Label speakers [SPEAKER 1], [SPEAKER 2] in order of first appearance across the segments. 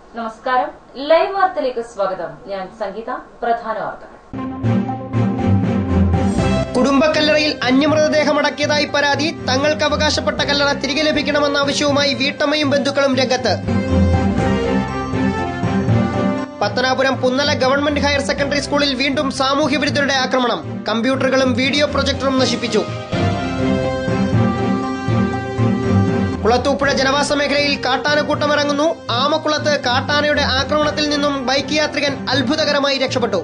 [SPEAKER 1] നമസ്കാരം ലൈവ് വാർത്തയിലേക്ക് സ്വാഗതം ഞാൻ സംഗീത പ്രധാന വാർത്തകൾ
[SPEAKER 2] കുടുംബക്കല്ലറയിൽ അന്യമൃതദേഹം അടക്കിയതായി പരാതി തങ്ങൾക്ക് അവകാശപ്പെട്ട കല്ലറ തിരികെ ലഭിക്കണമെന്ന ആവശ്യവുമായി വീട്ടമ്മയും ബന്ധുക്കളും രംഗത്ത് Pathanapuram Punnala government higher secondary സ്കൂളിൽ വീണ്ടും സാമൂഹ്യ വിരുദ്ധരുടെ ആക്രമണം കമ്പ്യൂട്ടറുകളും വീഡിയോ പ്രൊജക്ടറും നശിപ്പിച്ചു കുളത്തൂപ്പുഴ ജനവാസ മേഖലയിൽ കാട്ടാനക്കൂട്ടം ഇറങ്ങുന്നു ആമക്കുളത്ത് കാട്ടാനയുടെ ആക്രമണത്തിൽ നിന്നും ബൈക്ക് യാത്രികൻ അത്ഭുതകരമായി രക്ഷപ്പെട്ടു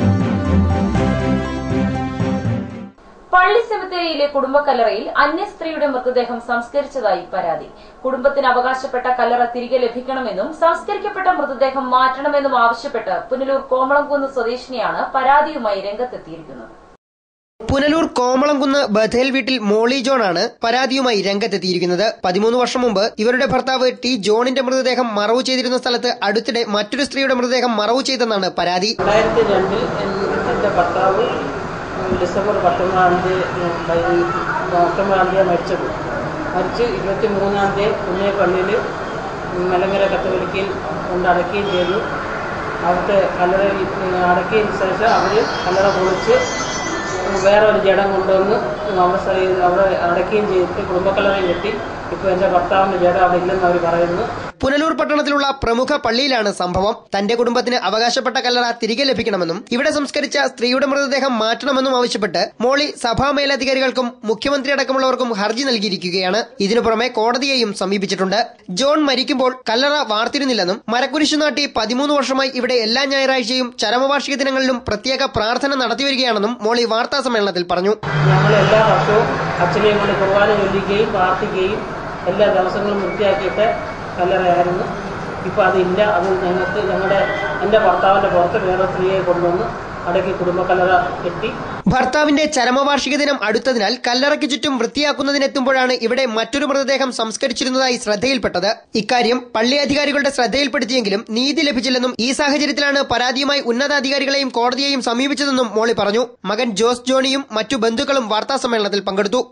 [SPEAKER 1] പള്ളി സെമിത്തേരിയിലെ കുടുംബക്കല്ലറയിൽ അന്യ സ്ത്രീയുടെ മൃതദേഹം സംസ്കരിച്ചതായി പരാതി കുടുംബത്തിന് അവകാശപ്പെട്ട കല്ലറ തിരികെ ലഭിക്കണമെന്നും സംസ്കരിക്കപ്പെട്ട മൃതദേഹം മാറ്റണമെന്നും ആവശ്യപ്പെട്ട് പുനലൂർ കോമളംകുന്ന് സ്വദേശിനിയാണ് പരാതിയുമായി രംഗത്തെത്തിയിരിക്കുന്നത്
[SPEAKER 2] പുനലൂർ കോമളംകുന്ന് ബഥേൽ വീട്ടിൽ മോളി ജോൺ ആണ് പരാതിയുമായി രംഗത്തെത്തിയിരിക്കുന്നത് പതിമൂന്ന് വർഷം മുമ്പ് ഇവരുടെ ഭർത്താവ് ടി ജോണിന്റെ മൃതദേഹം മറവു ചെയ്തിരുന്ന സ്ഥലത്ത് അടുത്തിടെ മറ്റൊരു സ്ത്രീയുടെ മൃതദേഹം മറവു ചെയ്തെന്നാണ് പരാതി
[SPEAKER 3] രണ്ടായിരത്തി രണ്ടിൽ എൻ്റെ ഭർത്താവ് ഡിസംബർ പത്തൊമ്പതാം തീയതി പത്തൊമ്പതാം തീയതി മരിച്ചത് മരിച്ച് ഇരുപത്തി മൂന്നാം തീയതി കുന്നേ പള്ളിയിൽ മലങ്കര കത്തോലിക്കയിൽ കൊണ്ടടക്കുകയും ചെയ്തു അവിടുത്തെ കല്ലറയിൽ അടക്കിയതിന് ശേഷം അവർ കല്ലറ പൊളിച്ച് വേറെ ഒരു ജഡം കൊണ്ടുവന്ന് അവിടെ സ്ഥലം അവിടെ അടക്കുകയും ചെയ്തിട്ട് കുടുംബക്കല്ലറയിൽ കെട്ടി ഇപ്പോൾ എൻ്റെ ഭർത്താവിൻ്റെ ജഡം അവിടെ ഇല്ലെന്ന് അവർ പറയുന്നു
[SPEAKER 2] പുനലൂർ പട്ടണത്തിലുള്ള പ്രമുഖ പള്ളിയിലാണ് സംഭവം തന്റെ കുടുംബത്തിന് അവകാശപ്പെട്ട കല്ലറ തിരികെ ലഭിക്കണമെന്നും ഇവിടെ സംസ്കരിച്ച സ്ത്രീയുടെ മൃതദേഹം മാറ്റണമെന്നും ആവശ്യപ്പെട്ട് മോളി സഭാ മേലധികാരികൾക്കും മുഖ്യമന്ത്രി അടക്കമുള്ളവർക്കും ഹർജി നൽകിയിരിക്കുകയാണ് ഇതിനു പുറമെ കോടതിയെയും സമീപിച്ചിട്ടുണ്ട് ജോൺ മരിക്കുമ്പോൾ കല്ലറ വാർത്തിരുന്നില്ലെന്നും മരക്കുരിശു നാട്ടി പതിമൂന്ന് വർഷമായി ഇവിടെ എല്ലാ ഞായറാഴ്ചയും ചരമവാർഷിക ദിനങ്ങളിലും പ്രത്യേക പ്രാർത്ഥന നടത്തിവരികയാണെന്നും മോളി വാർത്താ സമ്മേളനത്തിൽ പറഞ്ഞു
[SPEAKER 3] ഞങ്ങൾ എല്ലാ വർഷവും അച്ഛനെയും കൊണ്ട് കുർബാന ചൊല്ലിക്കുകയും പ്രാർത്ഥിക്കുകയും എല്ലാ ദിവസങ്ങളും വൃത്തിയാക്കിയിട്ട് കല്ലറയായിരുന്നു ഇപ്പോൾ അതില്ല അത് ഞങ്ങൾക്ക് ഞങ്ങളുടെ എൻ്റെ ഭർത്താവിൻ്റെ പുറത്ത് വേറെ സ്ത്രീയെ കൊണ്ടുവന്ന് അടക്കി കുടുംബക്കല്ലറ കെട്ടി
[SPEAKER 2] ഭർത്താവിന്റെ ചരമവാർഷിക ദിനം അടുത്തതിനാൽ കല്ലറയ്ക്ക് ചുറ്റും വൃത്തിയാക്കുന്നതിനെത്തുമ്പോഴാണ് ഇവിടെ മറ്റൊരു മൃതദേഹം സംസ്കരിച്ചിരുന്നതായി ശ്രദ്ധയിൽപ്പെട്ടത് ഇക്കാര്യം പള്ളി അധികാരികളുടെ ശ്രദ്ധയിൽപ്പെടുത്തിയെങ്കിലും നീതി ലഭിച്ചില്ലെന്നും ഈ സാഹചര്യത്തിലാണ് പരാതിയുമായി ഉന്നതാധികാരികളെയും കോടതിയെയും സമീപിച്ചതെന്നും മോളി പറഞ്ഞു മകൻ ജോസ് ജോണിയും മറ്റു ബന്ധുക്കളും വാർത്താ സമ്മേളനത്തിൽ പങ്കെടുത്തു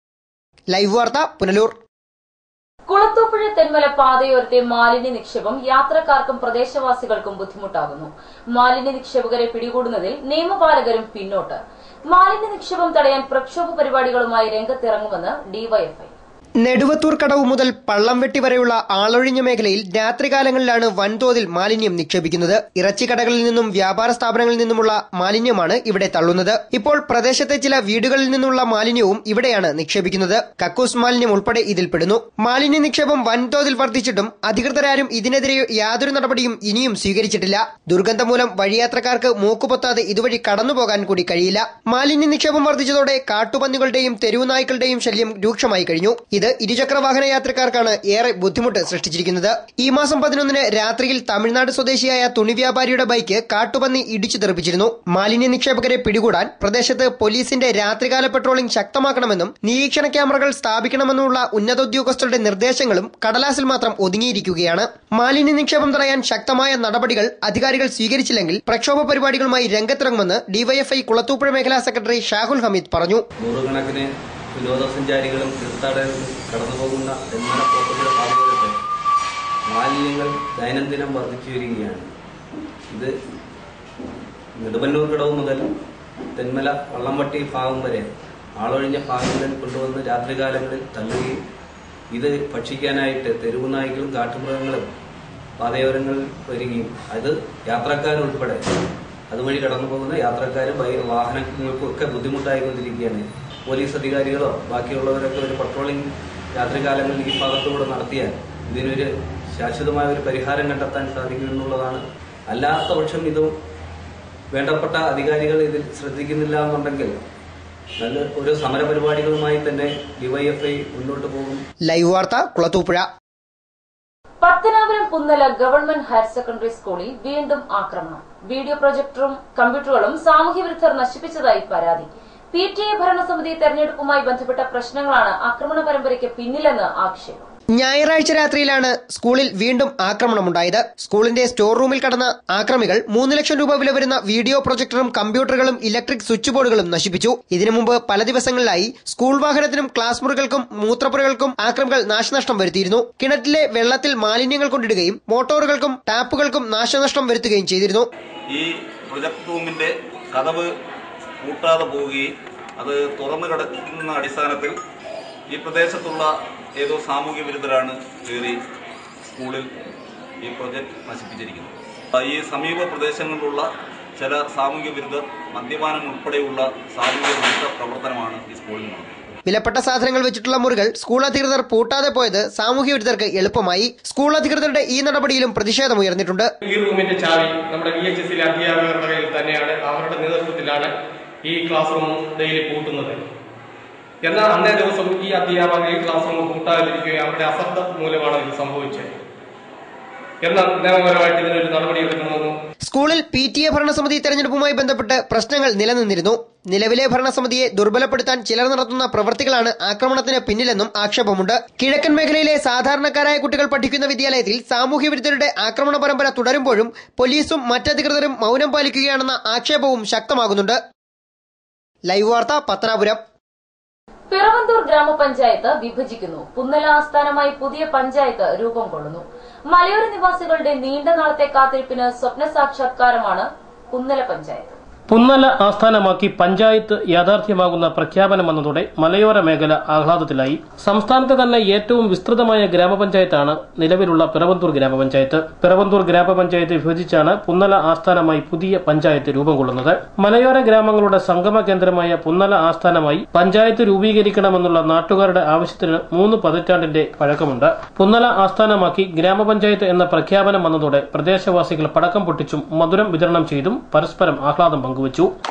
[SPEAKER 2] ലൈവ് വാർത്ത പുനലൂർ
[SPEAKER 1] കുളത്തൂപ്പുഴ തെന്മല പാതയോരത്തെ മാലിന്യ നിക്ഷേപം യാത്രക്കാർക്കും പ്രദേശവാസികൾക്കും ബുദ്ധിമുട്ടാകുന്നു മാലിന്യ നിക്ഷേപകരെ പിടികൂടുന്നതിൽ നിയമപാലകരും പിന്നോട്ട് മാലിന്യ നിക്ഷേപം തടയാൻ പ്രക്ഷോഭ പരിപാടികളുമായി രംഗത്തിറങ്ങുമെന്ന് ഡിവൈഎഫ്ഐ
[SPEAKER 2] നെടുവത്തൂർ കടവ് മുതൽ പള്ളംവെട്ടി വരെയുള്ള ആളൊഴിഞ്ഞ മേഖലയിൽ രാത്രികാലങ്ങളിലാണ് വൻതോതിൽ മാലിന്യം നിക്ഷേപിക്കുന്നത് ഇറച്ചിക്കടകളിൽ നിന്നും വ്യാപാര സ്ഥാപനങ്ങളിൽ നിന്നുമുള്ള മാലിന്യമാണ് ഇവിടെ തള്ളുന്നത് ഇപ്പോൾ പ്രദേശത്തെ ചില വീടുകളിൽ നിന്നുള്ള മാലിന്യവും ഇവിടെയാണ് നിക്ഷേപിക്കുന്നത് കക്കൂസ് മാലിന്യം ഉൾപ്പെടെ ഇതിൽപ്പെടുന്നു മാലിന്യ നിക്ഷേപം വൻതോതിൽ വർദ്ധിച്ചിട്ടും അധികൃതരാരും ഇതിനെതിരെ യാതൊരു നടപടിയും ഇനിയും സ്വീകരിച്ചിട്ടില്ല ദുർഗന്ധം മൂലം വഴിയാത്രക്കാർക്ക് മൂക്കുപൊത്താതെ ഇതുവഴി കടന്നുപോകാൻ കൂടി കഴിയില്ല മാലിന്യ നിക്ഷേപം വർദ്ധിച്ചതോടെ കാട്ടുപന്നികളുടെയും തെരുവുനായ്ക്കളുടെയും ശല്യം രൂക്ഷമായി കഴിഞ്ഞു ഇത് ഇരുചക്ര വാഹന യാത്രക്കാർക്കാണ് ഏറെ ബുദ്ധിമുട്ട് സൃഷ്ടിച്ചിരിക്കുന്നത് ഈ മാസം പതിനൊന്നിന് രാത്രിയിൽ തമിഴ്നാട് സ്വദേശിയായ തുണി വ്യാപാരിയുടെ ബൈക്ക് കാട്ടുപന്നി ഇടിച്ചു തെറിപ്പിച്ചിരുന്നു മാലിന്യ നിക്ഷേപകരെ പിടികൂടാൻ പ്രദേശത്ത് പോലീസിന്റെ രാത്രികാല പെട്രോളിംഗ് ശക്തമാക്കണമെന്നും നിരീക്ഷണ ക്യാമറകൾ സ്ഥാപിക്കണമെന്നുമുള്ള ഉന്നതോദ്യോഗസ്ഥരുടെ നിർദ്ദേശങ്ങളും കടലാസിൽ മാത്രം ഒതുങ്ങിയിരിക്കുകയാണ് മാലിന്യ നിക്ഷേപം തടയാൻ ശക്തമായ നടപടികൾ അധികാരികൾ സ്വീകരിച്ചില്ലെങ്കിൽ പ്രക്ഷോഭ പരിപാടികളുമായി രംഗത്തിറങ്ങുമെന്ന് ഡിവൈഎഫ്ഐ കുളത്തൂപ്പുഴ മേഖലാ സെക്രട്ടറി ഷാഹുൽ ഹമീദ് പറഞ്ഞു
[SPEAKER 4] നൂറുകണക്കിന് വിനോദസഞ്ചാരികളും തീർത്ഥാടകരും കടന്നുപോകുന്ന തെന്മല പോക്കറ്റിലെ പാതയോരത്ത് മാലിന്യങ്ങൾ ദൈനംദിനം വർദ്ധിച്ചു വരികയാണ് ഇത് നെടുമന്നൂർ കടവ് മുതൽ തെന്മല വള്ളംവട്ടി ഭാഗം വരെ ആളൊഴിഞ്ഞ ഭാഗങ്ങളിൽ കൊണ്ടുവന്ന് രാത്രികാലങ്ങളിൽ തള്ളുകയും ഇത് ഭക്ഷിക്കാനായിട്ട് തെരുവുനായ്ക്കളും കാട്ടുമൃഗങ്ങളും പാതയോരങ്ങളിൽ വരികയും അത് യാത്രക്കാരുൾപ്പെടെ അതുവഴി കടന്നു പോകുന്ന യാത്രക്കാരും ബൈ- വാഹനങ്ങൾക്കും ഒക്കെ ബുദ്ധിമുട്ടായിക്കൊണ്ടിരിക്കുകയാണ് പോലീസ് അധികാരികളോ ബാക്കിയുള്ളവരൊക്കെ ഒരു പട്രോളിംഗ് രാത്രികാലങ്ങളിൽ ഈ ഭാഗത്തുകൂടെ നടത്തിയാൽ ഇതിനൊരു ശാശ്വതമായ ഒരു പരിഹാരം കണ്ടെത്താൻ സാധിക്കുമെന്നുള്ളതാണ് അല്ലാത്ത പക്ഷം ഇത് വേണ്ടപ്പെട്ട അധികാരികൾ ഇതിൽ ശ്രദ്ധിക്കുന്നില്ല എന്നുണ്ടെങ്കിൽ നല്ല ഒരു സമരപരിപാടികളുമായി തന്നെ ഡിവൈഎഫ്ഐ മുന്നോട്ട് പോകും
[SPEAKER 2] ലൈവ് വാർത്ത Kulathupuzha
[SPEAKER 1] Pathanapuram Punnala government higher secondary സ്കൂളിൽ വീണ്ടും ആക്രമണം വീഡിയോ പ്രൊജക്ടറും കമ്പ്യൂട്ടറുകളും സാമൂഹ്യ വിരുദ്ധർ നശിപ്പിച്ചതായി പരാതി പി ടി എ ഭരണസമിതി തെരഞ്ഞെടുപ്പുമായി ബന്ധപ്പെട്ട പ്രശ്നങ്ങളാണ് ആക്രമണ പരമ്പരയ്ക്ക് പിന്നിലെന്ന് ആക്ഷേപം
[SPEAKER 2] ഞായറാഴ്ച രാത്രിയിലാണ് സ്കൂളിൽ വീണ്ടും ആക്രമണമുണ്ടായത് സ്കൂളിന്റെ സ്റ്റോർ റൂമിൽ കടന്ന ആക്രമികൾ മൂന്ന് ലക്ഷം രൂപ വില വരുന്ന വീഡിയോ പ്രൊജക്ടറും കമ്പ്യൂട്ടറുകളും ഇലക്ട്രിക് സ്വിച്ച് ബോർഡുകളും നശിപ്പിച്ചു ഇതിനു മുമ്പ് പല ദിവസങ്ങളിലായി സ്കൂൾ വാഹനത്തിനും ക്ലാസ് മുറികൾക്കും മൂത്രപ്പുരകൾക്കും ആക്രമികൾ നാശനഷ്ടം വരുത്തിയിരുന്നു കിണറ്റിലെ വെള്ളത്തിൽ മാലിന്യങ്ങൾ കൊണ്ടിടുകയും മോട്ടോറുകൾക്കും ടാപ്പുകൾക്കും നാശനഷ്ടം വരുത്തുകയും ചെയ്തിരുന്നു
[SPEAKER 5] ഈ പ്രൊജക്ട് റൂമിന്റെ കഥവ് പൂട്ടാതെ പോവുകയും അത് തുറന്നു കിടക്കുന്ന അടിസ്ഥാനത്തിൽ ഈ പ്രദേശത്തുള്ള ഏതോ സാമൂഹ്യ വിരുദ്ധരാണ് കയറി സ്കൂളിൽ ഈ പ്രൊജക്ട് നശിപ്പിച്ചിരിക്കുന്നത് ആ, ഈ സമീപ പ്രദേശങ്ങളിലുള്ള ചില സാമൂഹ്യ വിരുദ്ധർ മദ്യപാനം ഉൾപ്പെടെയുള്ള സാമൂഹ്യ വിരുദ്ധ പ്രവർത്തനമാണ് ഈ സ്കൂളിൽ നടന്നത്
[SPEAKER 2] വിലപ്പെട്ട സാധനങ്ങൾ വെച്ചിട്ടുള്ള മുറികൾ സ്കൂൾ അധികൃതർ പൂട്ടാതെ പോയത് സാമൂഹ്യ വിരുദ്ധർക്ക് എളുപ്പമായി സ്കൂൾ അധികൃതരുടെ ഈ നടപടിയിലും പ്രതിഷേധമുയർന്നിട്ടുണ്ട്
[SPEAKER 6] ഈ റൂമിന്റെ ചാവി നമ്മുടെ വി എച്ച് എസിലെ അധ്യാപകരുടെ കയ്യിൽ തന്നെയാണ് അവരുടെ നേതൃത്വത്തിലാണ് ഈ ക്ലാസ് റൂം ഡെയിലി പൂട്ടുന്നത് എന്നാൽ അന്നേ ദിവസം ഈ അധ്യാപകർ ഈ ക്ലാസ് റൂം പൂട്ടാതിരിക്കുകയും അവരുടെ അശ്രദ്ധ മൂലമാണ് ഇത് സംഭവിച്ചത് എന്നാൽ നിയമപരമായിട്ട് ഇതിനൊരു നടപടി എടുക്കണമെന്നും
[SPEAKER 2] സ്കൂളിൽ പി ടി എ ഭരണസമിതി തെരഞ്ഞെടുപ്പുമായി ബന്ധപ്പെട്ട് പ്രശ്നങ്ങൾ നിലനിന്നിരുന്നു നിലവിലെ ഭരണസമിതിയെ ദുർബലപ്പെടുത്താൻ ചിലർ നടത്തുന്ന പ്രവൃത്തികളാണ് ആക്രമണത്തിന് പിന്നിലെന്നും ആക്ഷേപമുണ്ട് കിഴക്കൻ മേഖലയിലെ സാധാരണക്കാരായ കുട്ടികൾ പഠിക്കുന്ന വിദ്യാലയത്തിൽ സാമൂഹ്യ വിരുദ്ധരുടെ ആക്രമണ പരമ്പര തുടരുമ്പോഴും പോലീസും മറ്റധികൃതരും മൗനം പാലിക്കുകയാണെന്ന ആക്ഷേപവും ശക്തമാകുന്നുണ്ട് ലൈവ് വാർത്ത പത്തനാപുരം
[SPEAKER 1] പിറവന്തൂർ ഗ്രാമപഞ്ചായത്ത് വിഭജിക്കുന്നു പുന്നല ആസ്ഥാനമായി പുതിയ പഞ്ചായത്ത് രൂപം കൊള്ളുന്നു മലയോര നിവാസികളുടെ നീണ്ട നാളത്തെ കാത്തിരിപ്പിന് സ്വപ്ന സാക്ഷാത്കാരമാണ് പുന്നല പഞ്ചായത്ത്
[SPEAKER 7] പുന്നല ആസ്ഥാനമാക്കി പഞ്ചായത്ത് യാഥാർത്ഥ്യമാകുന്ന പ്രഖ്യാപനം വന്നതോടെ മലയോര മേഖല ആഹ്ലാദത്തിലായി സംസ്ഥാനത്തെ തന്നെ ഏറ്റവും വിസ്തൃതമായ ഗ്രാമപഞ്ചായത്താണ് നിലവിലുള്ള പിറവന്തൂർ ഗ്രാമപഞ്ചായത്ത് പിറവന്തൂർ ഗ്രാമപഞ്ചായത്ത് വിഭജിച്ചാണ് പുന്നല ആസ്ഥാനമായി പുതിയ പഞ്ചായത്ത് രൂപം കൊള്ളുന്നത് മലയോര ഗ്രാമങ്ങളുടെ സംഗമ കേന്ദ്രമായ പുന്നല ആസ്ഥാനമായി പഞ്ചായത്ത് രൂപീകരിക്കണമെന്നുള്ള നാട്ടുകാരുടെ ആവശ്യത്തിന് മൂന്ന് പതിറ്റാണ്ടിന്റെ പഴക്കമുണ്ട് പുന്നല ആസ്ഥാനമാക്കി ഗ്രാമപഞ്ചായത്ത് എന്ന പ്രഖ്യാപനം വന്നതോടെ പ്രദേശവാസികൾ പടക്കം പൊട്ടിച്ചും മധുരം വിതരണം ചെയ്തും പരസ്പരം ആഹ്ലാദം പങ്കുവച്ചു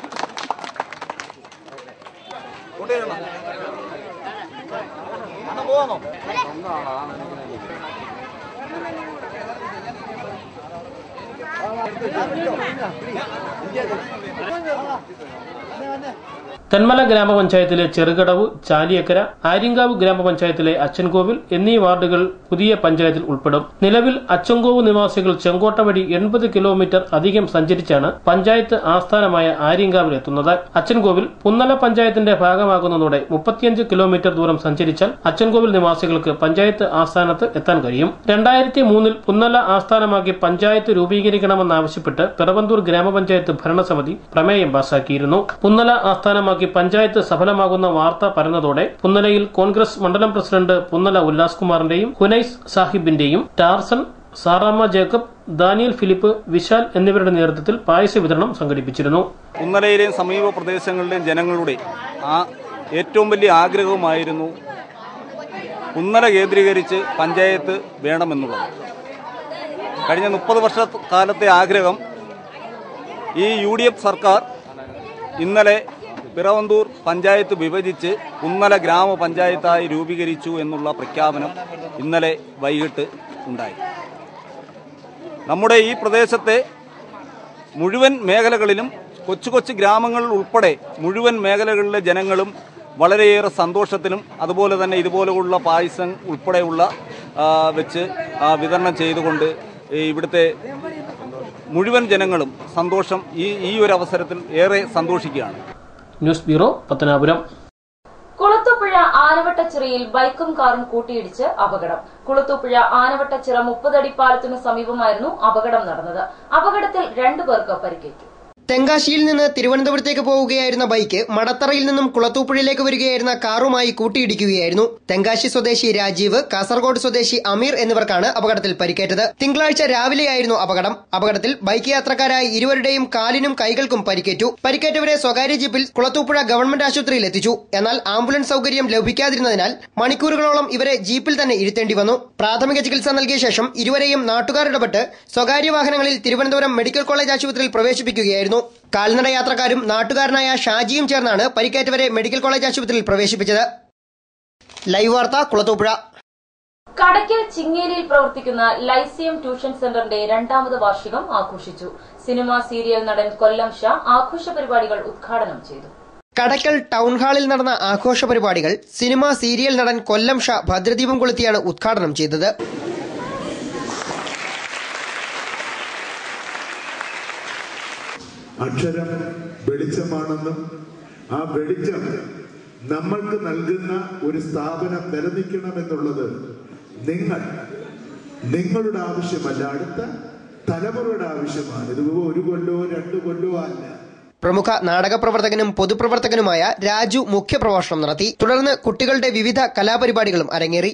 [SPEAKER 7] തെന്മല ഗ്രാമപഞ്ചായത്തിലെ ചെറുകടവ് ചാലിയക്കര ആര്യങ്കാവ് ഗ്രാമപഞ്ചായത്തിലെ അച്ചൻകോവിൽ എന്നീ വാർഡുകൾ പുതിയ പഞ്ചായത്തിൽ ഉൾപ്പെടും നിലവിൽ അച്ചൻകോവ് നിവാസികൾ ചെങ്കോട്ട വഴി എൺപത് കിലോമീറ്റർ അധികം സഞ്ചരിച്ചാണ് പഞ്ചായത്ത് ആസ്ഥാനമായ ആര്യങ്കാവിൽ എത്തുന്നത് അച്ചൻകോവിൽ പുന്നല പഞ്ചായത്തിന്റെ ഭാഗമാകുന്നതോടെ മുപ്പത്തിയഞ്ച് കിലോമീറ്റർ ദൂരം സഞ്ചരിച്ചാൽ അച്ചൻകോവിൽ നിവാസികൾക്ക് പഞ്ചായത്ത് ആസ്ഥാനത്ത് എത്താൻ കഴിയും രണ്ടായിരത്തി മൂന്നിൽ പുന്നല ആസ്ഥാനമാക്കി പഞ്ചായത്ത് രൂപീകരിക്കണമെന്നാവശ്യപ്പെട്ട് പിറവന്തൂർ ഗ്രാമപഞ്ചായത്ത് ഭരണസമിതി പ്രമേയം പാസാക്കിയിരുന്നു പുന്നല ആസ്ഥാനമാക്കി പഞ്ചായത്ത് സഫലമാകുന്ന വാർത്ത പരന്നതോടെ പുന്നലയിൽ കോൺഗ്രസ് മണ്ഡലം പ്രസിഡന്റ് പുന്നല ഉല്ലാസ് കുമാറിന്റെയും ഹുനൈസ് സാഹിബിന്റെയും ടാർസൺ സാറാമ്മ ജേക്കബ് ദാനിയൽ ഫിലിപ്പ് വിശാൽ എന്നിവരുടെ നേതൃത്വത്തിൽ പായസ വിതരണം സംഘടിപ്പിച്ചിരുന്നു
[SPEAKER 5] കുന്നലയിലെയും സമീപ പ്രദേശങ്ങളിലെയും ജനങ്ങളുടെ ആ ഏറ്റവും വലിയ ആഗ്രഹവുമായിരുന്നു കുന്നല കേന്ദ്രീകരിച്ച് പഞ്ചായത്ത് വേണമെന്നുള്ളത് കഴിഞ്ഞ മുപ്പത് വർഷ കാലത്തെ ആഗ്രഹം ഈ യു ഡി എഫ് സർക്കാർ ഇന്നലെ പിറവന്തൂർ പഞ്ചായത്ത് വിഭജിച്ച് കുന്നല ഗ്രാമപഞ്ചായത്തായി രൂപീകരിച്ചു എന്നുള്ള പ്രഖ്യാപനം ഇന്നലെ വൈകിട്ട് ഉണ്ടായി നമ്മുടെ ഈ പ്രദേശത്തെ മുഴുവൻ മേഖലകളിലും കൊച്ചു കൊച്ചു ഗ്രാമങ്ങളിൽ ഉൾപ്പെടെ മുഴുവൻ മേഖലകളിലെ ജനങ്ങളും വളരെയേറെ സന്തോഷത്തിലും അതുപോലെ തന്നെ ഇതുപോലെയുള്ള പായസം ഉൾപ്പെടെയുള്ള ആ, വെച്ച് ആ, വിതരണം ചെയ്തുകൊണ്ട് ഈ ഇവിടുത്തെ മുഴുവൻ ജനങ്ങളും സന്തോഷം ഈ ഈ ഒരു അവസരത്തിൽ ഏറെ സന്തോഷിക്കുകയാണ്
[SPEAKER 7] ന്യൂസ് ബ്യൂറോ പത്തനാപുരം
[SPEAKER 1] കുളത്തൂപ്പുഴ ആനവട്ടച്ചിറയിൽ ബൈക്കും കാറും കൂട്ടിയിടിച്ച് അപകടം കുളത്തൂപ്പുഴ ആനവട്ടച്ചിറ മുപ്പതടി പാലത്തിനു സമീപമായിരുന്നു അപകടം നടന്നത് അപകടത്തിൽ രണ്ടുപേർക്ക് പരിക്കേറ്റു
[SPEAKER 2] തെങ്കാശിയിൽ നിന്ന് തിരുവനന്തപുരത്തേക്ക് പോവുകയായിരുന്ന ബൈക്ക് മടത്തറയിൽ നിന്നും കുളത്തൂപ്പുഴയിലേക്ക് വരികയായിരുന്ന കാറുമായി കൂട്ടിയിടിക്കുകയായിരുന്നു തെങ്കാശി സ്വദേശി രാജീവ് കാസർഗോഡ് സ്വദേശി അമീർ എന്നിവർക്കാണ് അപകടത്തിൽ പരിക്കേറ്റത് തിങ്കളാഴ്ച രാവിലെയായിരുന്നു അപകടം അപകടത്തിൽ ബൈക്ക് യാത്രക്കാരായ ഇരുവരുടെയും കാലിനും കൈകൾക്കും പരിക്കേറ്റു പരിക്കേറ്റവരെ സ്വകാര്യ ജീപ്പിൽ കുളത്തൂപ്പുഴ ഗവൺമെന്റ് ആശുപത്രിയിൽ എത്തിച്ചു എന്നാൽ ആംബുലൻസ് സൗകര്യം ലഭിക്കാതിരുന്നതിനാൽ മണിക്കൂറുകളോളം ഇവരെ ജീപ്പിൽ തന്നെ ഇരുത്തേണ്ടി വന്നു പ്രാഥമിക ചികിത്സ നൽകിയ ശേഷം ഇരുവരെയും നാട്ടുകാരിടപെട്ട് സ്വകാര്യ വാഹനങ്ങളിൽ തിരുവനന്തപുരം മെഡിക്കൽ കോളേജ് ആശുപത്രിയിൽ പ്രവേശിപ്പിക്കുകയായിരുന്നു കാൽനട യാത്രക്കാരും നാട്ടുകാരനായ ഷാജിയും ചേർന്നാണ് പരിക്കേറ്റവരെ മെഡിക്കൽ കോളേജ് ആശുപത്രിയിൽ പ്രവേശിപ്പിച്ചത് ലൈവ് വാർത്ത കുളത്തൂപ്പുഴ
[SPEAKER 1] കടയ്ക്കൽ ചിങ്ങേരിയിൽ പ്രവർത്തിക്കുന്ന ലൈസിയം ട്യൂഷൻ സെന്ററിന്റെ രണ്ടാമത് വാർഷികം ആഘോഷിച്ചു സിനിമ സീരിയൽ നടൻ കൊല്ലം ഷാ ആഘോഷ പരിപാടികൾ ഉദ്ഘാടനം ചെയ്തു
[SPEAKER 2] കടക്കൽ ടൗൺ ഹാളിൽ നടന്ന ആഘോഷ പരിപാടികൾ സിനിമ സീരിയൽ നടൻ കൊല്ലം ഷാ ഭദ്രദീപം കൊളുത്തിയാണ് ഉദ്ഘാടനം ചെയ്തത്
[SPEAKER 8] അക്ഷരം വെളിച്ചമാണെന്നും ആ വെളിച്ചം നമ്മൾക്ക് നൽകുന്ന ഒരു സ്ഥാപനം നിലനിൽക്കണമെന്നുള്ളത് നിങ്ങൾ നിങ്ങളുടെ ആവശ്യമല്ല അടുത്ത തലമുറയുടെ ആവശ്യമാണ് ഇത് ഒരു കൊല്ലോ രണ്ടു കൊല്ലോ അല്ല
[SPEAKER 2] പ്രമുഖ നാടക പ്രവർത്തകനും പൊതുപ്രവർത്തകനുമായ രാജു മുഖ്യപ്രഭാഷണം നടത്തി തുടർന്ന് കുട്ടികളുടെ വിവിധ കലാപരിപാടികളും അരങ്ങേറി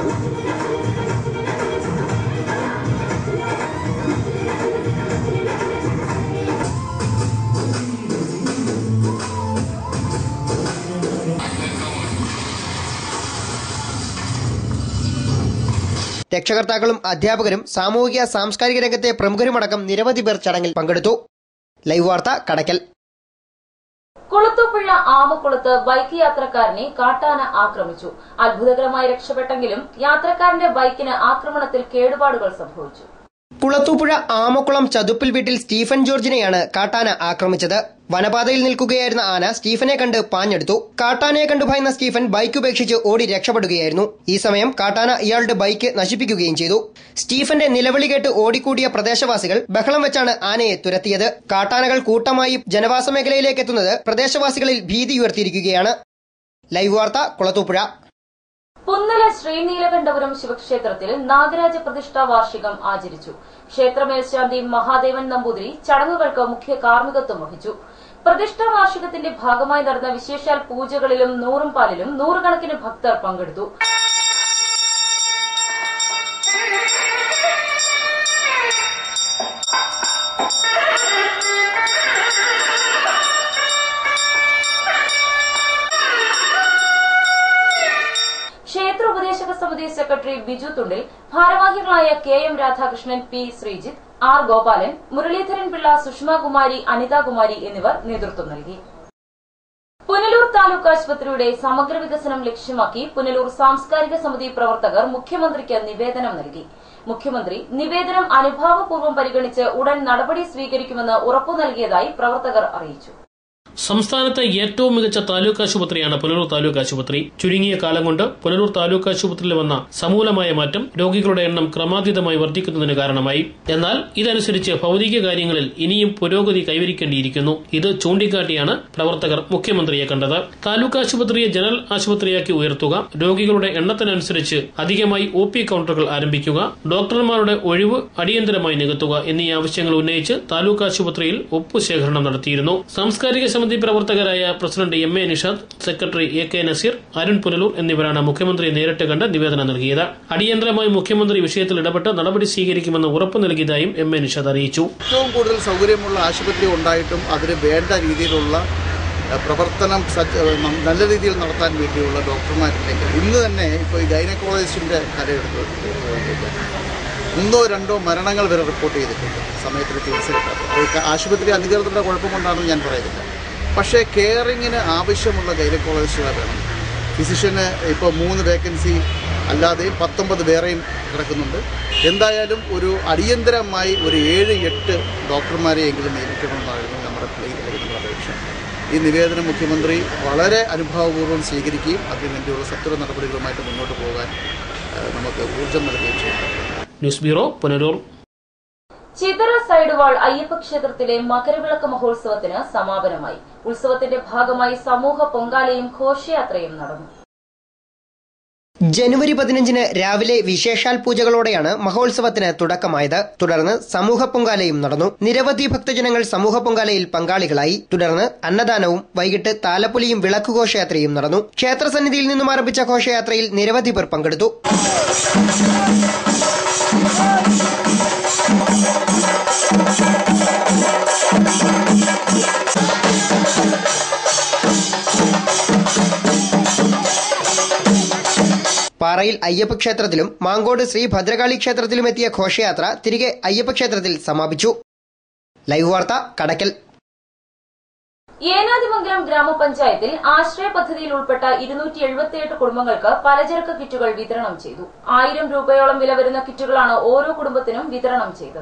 [SPEAKER 2] രക്ഷകർത്താക്കളും അധ്യാപകരും സാമൂഹിക സാംസ്കാരിക രംഗത്തെ പ്രമുഖരുമടക്കം നിരവധി പേർ ചടങ്ങിൽ പങ്കെടുത്തു ലൈവ് വാർത്ത കടക്കൽ
[SPEAKER 1] കുളത്തൂപ്പുഴ ആമക്കുളത്ത് ബൈക്ക് യാത്രക്കാരനെ കാട്ടാന ആക്രമിച്ചു അത്ഭുതകരമായി രക്ഷപ്പെട്ടെങ്കിലും യാത്രക്കാരന്റെ ബൈക്കിന് ആക്രമണത്തിൽ കേടുപാടുകൾ സംഭവിച്ചു
[SPEAKER 2] കുളത്തൂപ്പുഴ ആമക്കുളം ചതുപ്പിൽ വീട്ടിൽ സ്റ്റീഫൻ ജോർജിനെയാണ് കാട്ടാന ആക്രമിച്ചത് വനപാതയിൽ നിൽക്കുകയായിരുന്ന ആന സ്റ്റീഫനെ കണ്ട് പാഞ്ഞെടുത്തു കാട്ടാനയെ കണ്ടു ഭയന്ന സ്റ്റീഫൻ ബൈക്ക് ഉപേക്ഷിച്ച് ഓടി രക്ഷപ്പെടുകയായിരുന്നു ഈ സമയം കാട്ടാന ഇയാളുടെ ബൈക്ക് നശിപ്പിക്കുകയും ചെയ്തു സ്റ്റീഫന്റെ നിലവിളി കേട്ട് ഓടിക്കൂടിയ പ്രദേശവാസികൾ ബഹളം വെച്ചാണ് ആനയെ തുരത്തിയത് കാട്ടാനകൾ കൂട്ടമായി ജനവാസ മേഖലയിലേക്ക് എത്തുന്നത് പ്രദേശവാസികളിൽ ഭീതി ഉയർത്തിയിരിക്കുകയാണ് ലൈവ് വാർത്ത കുളത്തൂപ്പുഴ
[SPEAKER 1] പുന്നല ശ്രീനീലകണ്ഠപുരം ശിവക്ഷേത്രത്തിൽ നാഗരാജ പ്രതിഷ്ഠാ വാർഷികം ആചരിച്ചു ക്ഷേത്ര മേൽശാന്തി മഹാദേവൻ നമ്പൂതിരി ചടങ്ങുകൾക്ക് മുഖ്യ കാർമ്മികത്വം വഹിച്ചു പ്രതിഷ്ഠാ വാർഷികത്തിന്റെ ഭാഗമായി നടന്ന വിശേഷാൽ പൂജകളിലും നൂറും പാലിലും നൂറുകണക്കിന് ഭക്തർ പങ്കെടുത്തു ക്ഷേത്ര ഉപദേശക സമിതി സെക്രട്ടറി ബിജു തുണ്ടിൽ ഭാരവാഹികളായ K M Radhakrishnan P Sreejith R Gopalan Muraleedharan Pillai Sushamakumari Anithakumari എന്നിവർ നേതൃത്വം നൽകി പുനലൂർ താലൂക്ക് ആശുപത്രിയുടെ സമഗ്ര വികസനം ലക്ഷ്യമാക്കി പുനലൂർ സാംസ്കാരിക സമിതി പ്രവർത്തകർ മുഖ്യമന്ത്രിക്ക് നിവേദനം നൽകി മുഖ്യമന്ത്രി നിവേദനം അനുഭാവപൂർവ്വം പരിഗണിച്ച് ഉടൻ നടപടി സ്വീകരിക്കുമെന്ന് ഉറപ്പു നൽകിയതായി പ്രവർത്തകർ അറിയിച്ചു
[SPEAKER 7] സംസ്ഥാനത്തെ ഏറ്റവും മികച്ച താലൂക്ക് ആശുപത്രിയാണ് പുനലൂർ താലൂക്ക് ആശുപത്രി ചുരുങ്ങിയ കാലം കൊണ്ട് പുനലൂർ താലൂക്ക് ആശുപത്രിയിൽ വന്ന സമൂലമായ മാറ്റം രോഗികളുടെ എണ്ണം ക്രമാതീതമായി വർദ്ധിക്കുന്നതിന് കാരണമായി എന്നാൽ ഇതനുസരിച്ച് ഭൗതിക കാര്യങ്ങളിൽ ഇനിയും പുരോഗതി കൈവരിക്കേണ്ടിയിരിക്കുന്നു ഇത് ചൂണ്ടിക്കാട്ടിയാണ് പ്രവർത്തകർ മുഖ്യമന്ത്രിയെ കണ്ടത് താലൂക്ക് ആശുപത്രിയെ ജനറൽ ആശുപത്രിയാക്കി ഉയർത്തുക രോഗികളുടെ എണ്ണത്തിനനുസരിച്ച് അധികമായി ഒ പി കൌണ്ടറുകൾ ആരംഭിക്കുക ഡോക്ടർമാരുടെ ഒഴിവ് അടിയന്തരമായി നികത്തുക എന്നീ ആവശ്യങ്ങൾ ഉന്നയിച്ച് താലൂക്ക് ആശുപത്രിയിൽ ഒപ്പുശേഖരണം നടത്തിയിരുന്നു സാംസ്കാരിക സമിതി പ്രവർത്തകരായ president M A Nishad secretary A K Nazeer Arun Punalur എന്നിവരാണ് മുഖ്യമന്ത്രിയെ നേരിട്ട് കണ്ട് നിവേദനം നൽകിയത് അടിയന്തരമായി മുഖ്യമന്ത്രി വിഷയത്തിൽ ഇടപെട്ട് നടപടി സ്വീകരിക്കുമെന്ന് ഉറപ്പു നൽകിയതായും എം എ നിഷാദ് അറിയിച്ചു
[SPEAKER 9] ഏറ്റവും കൂടുതൽ സൗകര്യമുള്ള ആശുപത്രി ഉണ്ടായിട്ടും അതിന് വേണ്ട രീതിയിലുള്ള ഏഹ്, പ്രവർത്തനം സജ്ജ ഏഹ്, നല്ല രീതിയിൽ നടത്താൻ വേണ്ടിയുള്ള ഡോക്ടർമാരിലേക്ക് ഇന്ന് തന്നെ ഇപ്പോൾ ഈ ഗൈനക്കോളജിസ്റ്റിൻ്റെ കഥയെടുത്ത് ഒന്നോ രണ്ടോ മരണങ്ങൾ വരെ റിപ്പോർട്ട് ചെയ്തിട്ടുണ്ട് സമയത്തിന് ചികിത്സ കിട്ടാത്തത് അത് ക- ആശുപത്രി അധികൃതരുടെ കുഴപ്പം കൊണ്ടാണെന്ന് ഞാൻ പറയുന്നില്ല പക്ഷേ കെയറിങ്ങിന് ആവശ്യമുള്ള ഗൈനക്കോളജിസ്റ്റുകളെ വേണം ഫിസിഷ്യന് ഇപ്പോൾ മൂന്ന് വേക്കൻസി അല്ലാതെയും പത്തൊമ്പത് വേറെയും കിടക്കുന്നുണ്ട് എന്തായാലും ഒരു അടിയന്തരമായി ഒരു ഏഴ് എട്ട് ഡോക്ടർമാരെയെങ്കിലും നിയമിക്കണമെന്നായിരുന്നു നമ്മുടെ പ്ലേറ്റിലേക്ക് അപേക്ഷ ഈ നിവേദനം മുഖ്യമന്ത്രി വളരെ അനുഭാവപൂർവ്വം സ്വീകരിക്കുകയും അതിനുവേണ്ടിയുള്ള സത്വര നടപടികളുമായിട്ട് മുന്നോട്ട് പോകാൻ ഏഹ്, നമുക്ക് ഊർജ്ജം നൽകുകയും ചെയ്യും
[SPEAKER 7] ന്യൂസ് ബ്യൂറോ പുനലൂർ
[SPEAKER 1] ചിതറ സൈഡുവാൾ അയ്യപ്പ ക്ഷേത്രത്തിലെ മകരവിളക്ക് മഹോത്സവത്തിന് സമാപനമായി ഉത്സവത്തിന്റെ ഭാഗമായി സമൂഹ പൊങ്കാലയും ഘോഷയാത്രയും നടന്നു
[SPEAKER 2] ജനുവരി പതിനഞ്ചിന് രാവിലെ വിശേഷാൽ പൂജകളോടെയാണ് മഹോത്സവത്തിന് തുടക്കമായത് തുടർന്ന് സമൂഹ പൊങ്കാലയും നടന്നു നിരവധി ഭക്തജനങ്ങൾ സമൂഹ പൊങ്കാലയിൽ പങ്കാളികളായി തുടർന്ന് അന്നദാനവും വൈകിട്ട് താലപ്പൊലിയും വിളക്ക് ഘോഷയാത്രയും നടന്നു ക്ഷേത്രസന്നിധിയിൽ നിന്നും ആരംഭിച്ച ഘോഷയാത്രയിൽ നിരവധി പേർ പങ്കെടുത്തു പാറയിൽ അയ്യപ്പ ക്ഷേത്രത്തിലും മാങ്കോട് ശ്രീ ഭദ്രകാളി ക്ഷേത്രത്തിലും എത്തിയ ഘോഷയാത്ര തിരികെ അയ്യപ്പ ക്ഷേത്രത്തിൽ സമാപിച്ചു ലൈവ് വാർത്ത കടക്കൽ
[SPEAKER 1] ഏനാദിമംഗലം ഗ്രാമപഞ്ചായത്തിൽ ആശ്രയ പദ്ധതിയിൽ ഉൾപ്പെട്ട ഇരുന്നൂറ്റി എഴുപത്തിയെട്ട് കുടുംബങ്ങൾക്ക് പലചരക്ക് കിറ്റുകൾ വിതരണം ചെയ്തു ആയിരം രൂപയോളം വില വരുന്ന കിറ്റുകളാണ് ഓരോ കുടുംബത്തിനും വിതരണം ചെയ്തത്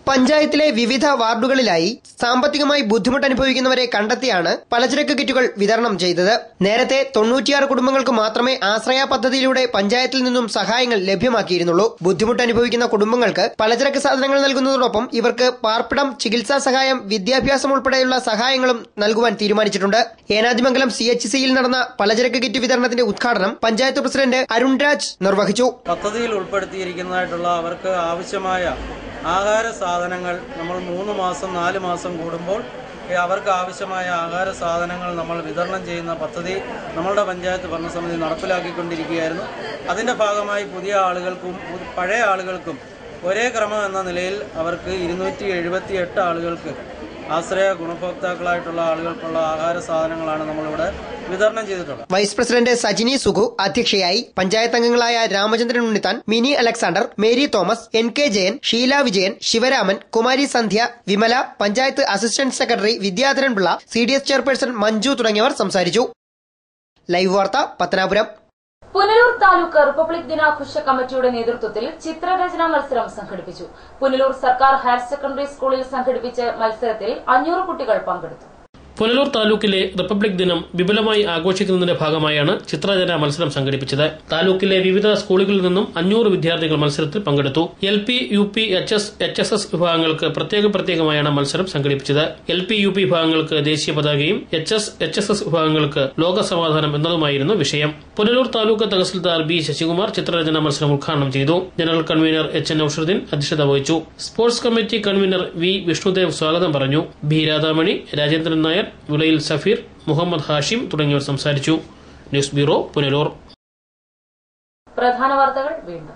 [SPEAKER 2] പഞ്ചായത്തിലെ വിവിധ വാർഡുകളിലായി സാമ്പത്തികമായി ബുദ്ധിമുട്ട് അനുഭവിക്കുന്നവരെ കണ്ടെത്തിയാണ് പലചരക്ക് കിറ്റുകൾ വിതരണം ചെയ്തത് നേരത്തെ തൊണ്ണൂറ്റിയാറ് കുടുംബങ്ങൾക്ക് മാത്രമേ ആശ്രയ പദ്ധതിയിലൂടെ പഞ്ചായത്തിൽ നിന്നും സഹായങ്ങൾ ലഭ്യമാക്കിയിരുന്നുള്ളൂ ബുദ്ധിമുട്ട് അനുഭവിക്കുന്ന കുടുംബങ്ങൾക്ക് പലചരക്ക് സാധനങ്ങൾ നൽകുന്നതോടൊപ്പം ഇവർക്ക് പാർപ്പിടം ചികിത്സാ സഹായം വിദ്യാഭ്യാസം ഉൾപ്പെടെയുള്ള സഹായങ്ങളും നൽകുവാൻ തീരുമാനിച്ചിട്ടുണ്ട് ഏനാദിമംഗലം സി എച്ച് സിയിൽ നടന്ന പലചരക്ക് കിറ്റ് വിതരണത്തിന്റെ ഉദ്ഘാടനം പഞ്ചായത്ത് പ്രസിഡന്റ് അരുൺ രാജ് നിർവഹിച്ചു
[SPEAKER 10] പദ്ധതിയിൽ ഉൾപ്പെടുത്തിയിരിക്കുന്നതായിട്ടുള്ള അവർക്ക് ആവശ്യമായ ആഹാര സാധനങ്ങൾ നമ്മൾ മൂന്ന് മാസം നാല് മാസം കൂടുമ്പോൾ ഈ അവർക്ക് ആവശ്യമായ ആഹാര സാധനങ്ങൾ നമ്മൾ വിതരണം ചെയ്യുന്ന പദ്ധതി നമ്മളുടെ പഞ്ചായത്ത് ഭരണസമിതി നടപ്പിലാക്കിക്കൊണ്ടിരിക്കുകയായിരുന്നു അതിൻ്റെ ഭാഗമായി പുതിയ ആളുകൾക്കും പു- പഴയ ആളുകൾക്കും ഒരേ ക്രമം എന്ന നിലയിൽ അവർക്ക് ഇരുന്നൂറ്റി എഴുപത്തി എട്ട് ആളുകൾക്ക് ആശ്രയ ഗുണഭോക്താക്കളായിട്ടുള്ള ആളുകൾക്കുള്ള ആഹാര സാധനങ്ങളാണ് നമ്മളിവിടെ വിതരണം ചെയ്തിട്ടുള്ളത്
[SPEAKER 2] വൈസ് പ്രസിഡന്റ് സജിനി സുഖു അധ്യക്ഷയായി പഞ്ചായത്ത് അംഗങ്ങളായ Ramachandran Unnithan Mini Alexander Mary Thomas N K Jayan Sheela Vijayan Sivaraman Kumari Sandhya Vimala panchayat assistant secretary Vidyadharan Pillai C D S chairperson Manju തുടങ്ങിയവർ സംസാരിച്ചു ലൈവ് വാർത്ത പത്തനാപുരം
[SPEAKER 1] പുനലൂർ താലൂക്ക് റിപ്പബ്ലിക് ദിനാഘോഷ കമ്മിറ്റിയുടെ നേതൃത്വത്തിൽ ചിത്രരചനാ മത്സരം സംഘടിപ്പിച്ചു പുനലൂർ സർക്കാർ ഹയർ സെക്കൻഡറി സ്കൂളിൽ സംഘടിപ്പിച്ച മത്സരത്തിൽ അഞ്ഞൂറ് കുട്ടികൾ പങ്കെടുത്തു
[SPEAKER 7] പുനലൂർ താലൂക്കിലെ റിപ്പബ്ലിക് ദിനം വിപുലമായി ആഘോഷിക്കുന്നതിന്റെ ഭാഗമായാണ് ചിത്രരചന മത്സരം സംഘടിപ്പിച്ചത് താലൂക്കിലെ വിവിധ സ്കൂളുകളിൽ നിന്നും അഞ്ഞൂറ് വിദ്യാർത്ഥികൾ മത്സരത്തിൽ പങ്കെടുത്തു L P U P H S H S S വിഭാഗങ്ങൾക്ക് പ്രത്യേക പ്രത്യേകമായാണ് മത്സരം സംഘടിപ്പിച്ചത് എൽ പി യു പി വിഭാഗങ്ങൾക്ക് ദേശീയ പതാകയും H S H S S വിഭാഗങ്ങൾക്ക് ലോക സമാധാനം എന്നതുമായിരുന്നു വിഷയം പുനലൂർ താലൂക്ക് തഹസിൽദാർ ബി ശശികുമാർ ചിത്രരചന മത്സരം ഉദ്ഘാടനം ചെയ്തു general convener H N Ausharuddeen അധ്യക്ഷത വഹിച്ചു sports committee convener V Vishnudev സ്വാഗതം പറഞ്ഞു ബി രാധാമണി രാജേന്ദ്രൻ നായർ വിളയിൽ സഫീർ മുഹമ്മദ് ഹാഷിം തുടങ്ങിയവർ സംസാരിച്ചു ന്യൂസ് ബ്യൂറോ പുനലൂർ
[SPEAKER 1] പ്രധാന വാർത്തകൾ വീണ്ടും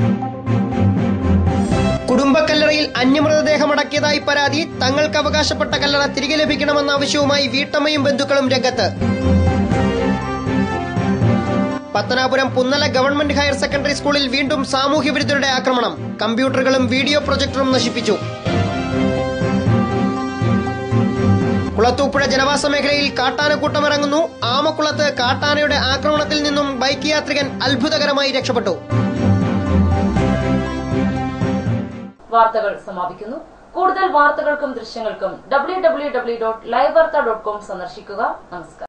[SPEAKER 2] കുടുംബക്കല്ലറയിൽ അന്യമൃതദേഹം അടക്കിയതായി പരാതി തങ്ങൾക്ക് അവകാശപ്പെട്ട കല്ലറ തിരികെ ലഭിക്കണമെന്ന ആവശ്യവുമായി വീട്ടമ്മയും ബന്ധുക്കളും രംഗത്ത് Pathanapuram Punnala government higher secondary സ്കൂളിൽ വീണ്ടും സാമൂഹ്യ വിരുദ്ധരുടെ ആക്രമണം കമ്പ്യൂട്ടറുകളും വീഡിയോ പ്രൊജക്ടറും നശിപ്പിച്ചു കുളത്തൂപ്പുഴ ജനവാസ മേഖലയിൽ കാട്ടാനക്കൂട്ടം ഇറങ്ങുന്നു ആമക്കുളത്ത് കാട്ടാനയുടെ ആക്രമണത്തിൽ നിന്നും ബൈക്ക് യാത്രികൻ അത്ഭുതകരമായി രക്ഷപ്പെട്ടു
[SPEAKER 1] വാർത്തകൾ സമാപിക്കുന്നു കൂടുതൽ വാർത്തകൾക്കും ദൃശ്യങ്ങൾക്കും W W W dot live വാർത്ത ഡോട്ട് കോം സന്ദർശിക്കുക നമസ്കാരം